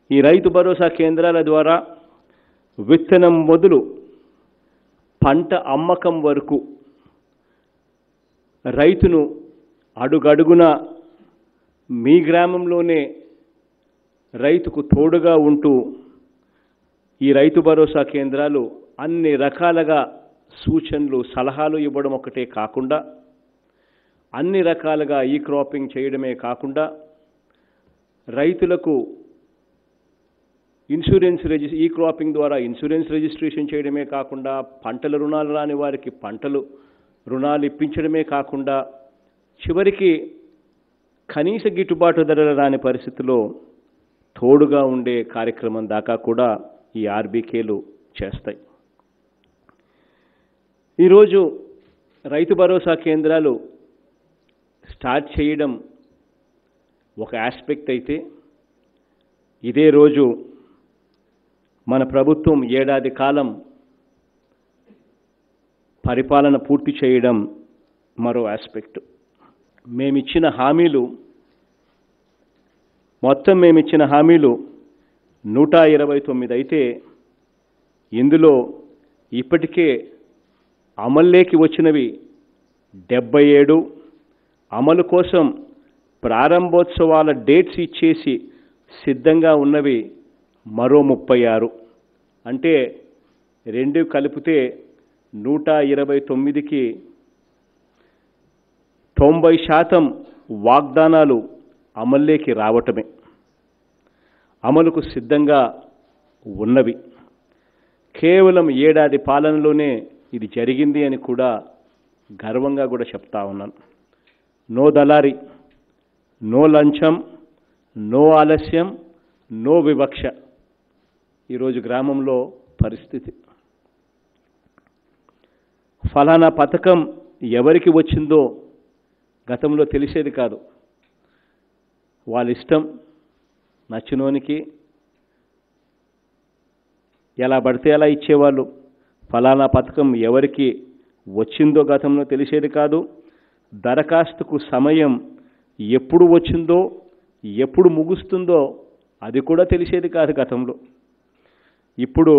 ఈ రైతు భరోసా కేంద్రాల ద్వారా విత్తనం మొదలు పంట అమ్మకం వరకు రైతును అడుగడుగున మీ గ్రామంలోనే రైతుకు తోడుగా ఉంటూ ఈ రైతు భరోసా కేంద్రాలు అన్ని రకాలుగా సూచనలు సలహాలు ఇవ్వడం ఒకటే కాకుండా అన్ని రకాలుగా ఈ క్రాపింగ్ చేయడమే కాకుండా రైతులకు ఇన్సూరెన్స్ రిజిస్ ఈ క్రాపింగ్ ద్వారా ఇన్సూరెన్స్ రిజిస్ట్రేషన్ చేయడమే కాకుండా పంటల రుణాలు రాని వారికి పంటలు రుణాలు ఇప్పించడమే కాకుండా చివరికి కనీస గిట్టుబాటు ధరలు రాని పరిస్థితిలో తోడుగా ఉండే కార్యక్రమం దాకా కూడా ఈ ఆర్బీకేలు చేస్తాయి ఈరోజు రైతు భరోసా కేంద్రాలు స్టార్ట్ చేయడం ఒక ఆస్పెక్ట్ అయితే ఇదే రోజు మన ప్రభుత్వం ఏడాది కాలం పరిపాలన పూర్తి చేయడం మరో ఆస్పెక్ట్ మేమిచ్చిన హామీలు మొత్తం మేమిచ్చిన హామీలు నూట ఇరవై తొమ్మిది అయితే ఇందులో ఇప్పటికే అమల్లోకి వచ్చినవి డెబ్బై ఏడు అమలు కోసం ప్రారంభోత్సవాల డేట్స్ ఇచ్చేసి సిద్ధంగా ఉన్నవి మరో ముప్పై ఆరు అంటే రెండు కలిపితే నూట ఇరవై తొమ్మిదికి తొంభై శాతం వాగ్దానాలు అమల్లోకి రావటమే అమలుకు సిద్ధంగా ఉన్నవి కేవలం ఏడాది పాలనలోనే ఇది జరిగింది అని కూడా గర్వంగా కూడా చెప్తా ఉన్నాను నో దళారి నో లంచం నో ఆలస్యం నో వివక్ష ఈరోజు గ్రామంలో పరిస్థితి ఫలానా పథకం ఎవరికి వచ్చిందో గతంలో తెలిసేది కాదు వాళ్ళ ఇష్టం నచ్చినోనికి ఎలా పడితే అలా ఇచ్చేవాళ్ళు ఫలానా పథకం ఎవరికి వచ్చిందో గతంలో తెలిసేది కాదు దరఖాస్తుకు సమయం ఎప్పుడు వచ్చిందో ఎప్పుడు ముగుస్తుందో అది కూడా తెలిసేది కాదు గతంలో ఇప్పుడు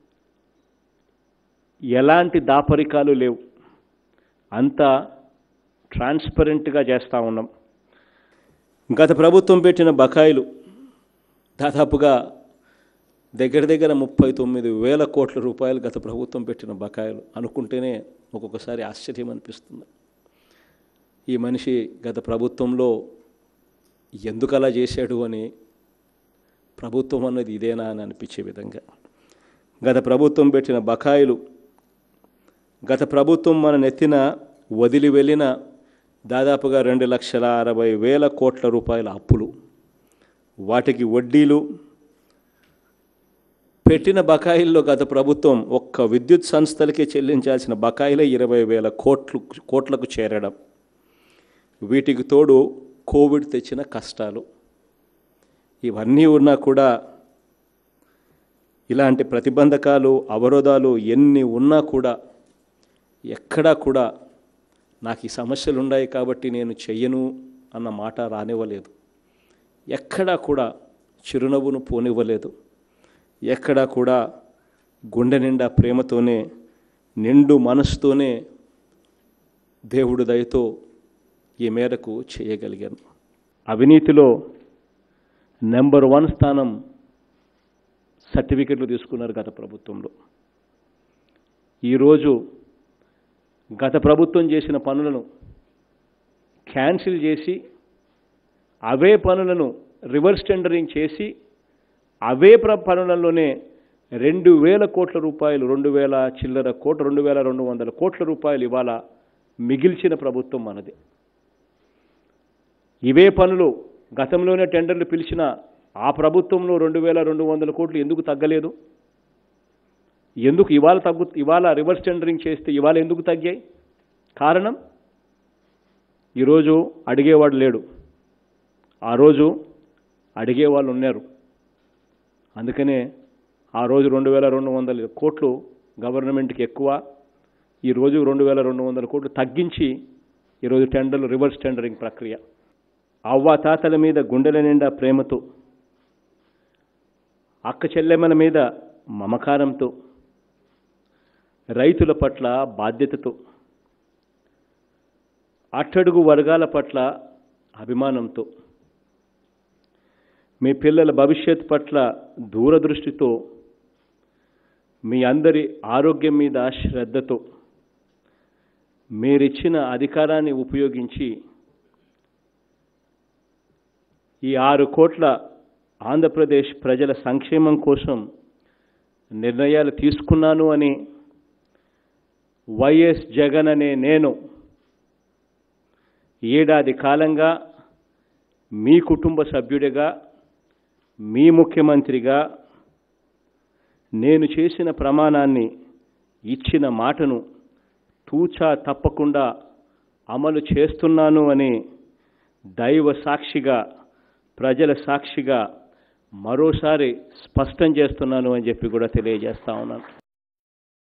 ఎలాంటి దాపరికాలు లేవు అంతా ట్రాన్స్పరెంట్గా చేస్తూ ఉన్నాం గత ప్రభుత్వం పెట్టిన బకాయిలు దాదాపుగా దగ్గర దగ్గర ముప్పై తొమ్మిది వేల కోట్ల రూపాయలు గత ప్రభుత్వం పెట్టిన బకాయిలు అనుకుంటేనే ఒక్కొక్కసారి ఆశ్చర్యం అనిపిస్తుంది ఈ మనిషి గత ప్రభుత్వంలో ఎందుకు అలా చేశాడు అని ప్రభుత్వం అన్నది ఇదేనా అని అనిపించే విధంగా గత ప్రభుత్వం పెట్టిన బకాయిలు గత ప్రభుత్వం మన నెత్తిన వదిలి వెళ్ళిన దాదాపుగా రెండు లక్షల అరవై వేల కోట్ల రూపాయల అప్పులు వాటికి వడ్డీలు పెట్టిన బకాయిల్లో గత ప్రభుత్వం ఒక్క విద్యుత్ సంస్థలకే చెల్లించాల్సిన బకాయిలే ఇరవై వేల కోట్లు కోట్లకు చేరడం వీటికి తోడు కోవిడ్ తెచ్చిన కష్టాలు ఇవన్నీ ఉన్నా కూడా ఇలాంటి ప్రతిబంధకాలు అవరోధాలు ఎన్ని ఉన్నా కూడా ఎక్కడా కూడా నాకు ఈ సమస్యలు ఉన్నాయి కాబట్టి నేను చెయ్యను అన్న మాట రానివ్వలేదు ఎక్కడా కూడా చిరునవ్వును పోనివ్వలేదు ఎక్కడా కూడా గుండె నిండా ప్రేమతోనే నిండు మనసుతోనే దేవుడు దయతో ఈ మేరకు చేయగలిగాను అవినీతిలో నెంబర్ వన్ స్థానం సర్టిఫికెట్లు తీసుకున్నారు గత ప్రభుత్వంలో ఈరోజు గత ప్రభుత్వం చేసిన పనులను క్యాన్సిల్ చేసి అవే పనులను రివర్స్ టెండరింగ్ చేసి అవే ప్ర పనులలోనే రెండు వేల కోట్ల రూపాయలు రెండు వేల చిల్లర కోట్ల రెండు వేల రెండు వందల కోట్ల రూపాయలు ఇవాళ మిగిల్చిన ప్రభుత్వం మనది ఇవే పనులు గతంలోనే టెండర్లు పిలిచిన ఆ ప్రభుత్వంలో రెండు వేల రెండు వందల కోట్లు ఎందుకు తగ్గలేదు ఎందుకు ఇవాళ తగ్గు ఇవాళ రివర్స్ టెండరింగ్ చేస్తే ఇవాళ ఎందుకు తగ్గాయి కారణం ఈరోజు అడిగేవాడు లేడు ఆ రోజు అడిగేవాళ్ళు ఉన్నారు అందుకనే ఆ రోజు రెండు వేల రెండు వందల కోట్లు గవర్నమెంట్కి ఎక్కువ ఈరోజు రెండు వేల రెండు వందల కోట్లు తగ్గించి ఈరోజు టెండర్లు రివర్స్ టెండరింగ్ ప్రక్రియ అవ్వ తాతల మీద గుండెల నిండా ప్రేమతో అక్క చెల్లెమ్మల మీద మమకారంతో రైతుల పట్ల బాధ్యతతో అట్టడుగు వర్గాల పట్ల అభిమానంతో మీ పిల్లల భవిష్యత్ పట్ల దూరదృష్టితో మీ అందరి ఆరోగ్యం మీద శ్రద్ధతో మీరిచ్చిన అధికారాన్ని ఉపయోగించి ఈ ఆరు కోట్ల ఆంధ్రప్రదేశ్ ప్రజల సంక్షేమం కోసం నిర్ణయాలు తీసుకున్నాను అని వైఎస్ జగన్ అనే నేను ఏడాది కాలంగా మీ కుటుంబ సభ్యుడిగా మీ ముఖ్యమంత్రిగా నేను చేసిన ప్రమాణాన్ని ఇచ్చిన మాటను తూచా తప్పకుండా అమలు చేస్తున్నాను అని దైవ సాక్షిగా ప్రజల సాక్షిగా మరోసారి స్పష్టం చేస్తున్నాను అని చెప్పి కూడా తెలియజేస్తా ఉన్నాను